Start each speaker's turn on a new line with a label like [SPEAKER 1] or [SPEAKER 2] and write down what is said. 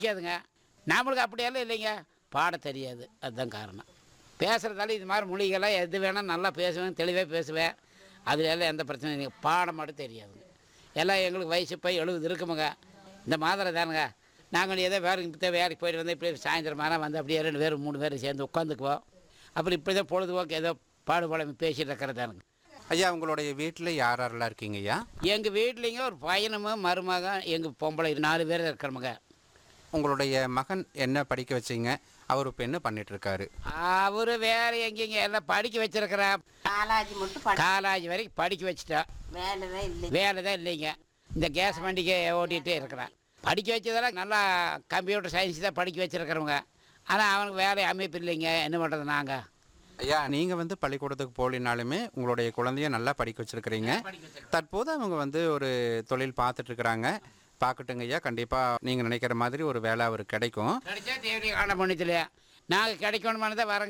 [SPEAKER 1] தெரியாதுங்க நம்மளுக்கு அப்படியெல்லாம் இல்லைங்க பாட தெரியாது அதுதான் காரணம் பேசுகிறதால இது மாதிரி மொழிகள்லாம் எது வேணால் நல்லா பேசுவேன் தெளிவாக பேசுவேன் அதுல எல்லாம் எந்த பிரச்சனையும் இல்லைங்க பாட மட்டும் தெரியாதுங்க எல்லாம் எங்களுக்கு வயசு இப்போ எழுபது இருக்குமுங்க இந்த மாதிரி தானுங்க நாங்கள் ஏதோ வேறு இப்போ வேலைக்கு போயிட்டு வந்து இப்படி சாயந்தரமான வந்து அப்படியே ரெண்டு பேரும் மூணு பேரும் சேர்ந்து உட்காந்துக்குவோம் அப்புறம் இப்படி தான் பொழுதுபோக்கு ஏதோ பாடுபாடம் பேசிட்டு இருக்கிறதானுங்க
[SPEAKER 2] ஐயா உங்களுடைய வீட்டில் யார் யாரெல்லாம் இருக்கீங்க ஐயா
[SPEAKER 1] எங்கள் வீட்லேங்க ஒரு பையனும் மருமகன் எங்கள் பொம்பளை நாலு பேர் இருக்கிறோமுங்க
[SPEAKER 2] உங்களுடைய மகன் என்ன படிக்க வச்சீங்க அவர் இப்போ என்ன பண்ணிட்டு இருக்காரு
[SPEAKER 1] அவர் வேற எங்கேங்க எல்லாம் படிக்க வச்சிருக்கிறான்
[SPEAKER 3] காலாஜி மட்டும் படி
[SPEAKER 1] காலேஜ் வரைக்கும் படிக்க வச்சுட்டா
[SPEAKER 3] வேலை தான் இல்லை
[SPEAKER 1] வேலை தான் இல்லைங்க இந்த கேஸ் வண்டிக்கு ஓட்டிகிட்டே இருக்கிறான் படிக்க வச்சதெல்லாம் நல்லா கம்ப்யூட்டர் சயின்ஸ் தான் படிக்க வச்சிருக்கிறவங்க ஆனால் அவனுக்கு வேலை அமைப்பு இல்லைங்க என்ன பண்ணுறது நாங்கள்
[SPEAKER 2] ஐயா நீங்கள் வந்து பள்ளிக்கூடத்துக்கு போகலினாலுமே உங்களுடைய குழந்தைய நல்லா படிக்க வச்சிருக்கிறீங்க தற்போது அவங்க வந்து ஒரு தொழில் பார்த்துட்டு இருக்கிறாங்க பார்க்கட்டுங்க ஐயா கண்டிப்பாக நீங்கள் நினைக்கிற மாதிரி ஒரு வேலை அவருக்கு கிடைக்கும்
[SPEAKER 1] கிடைச்சா தேவையான காண பண்ணித்துல நாங்கள் கிடைக்கணுமானதான் வரங்க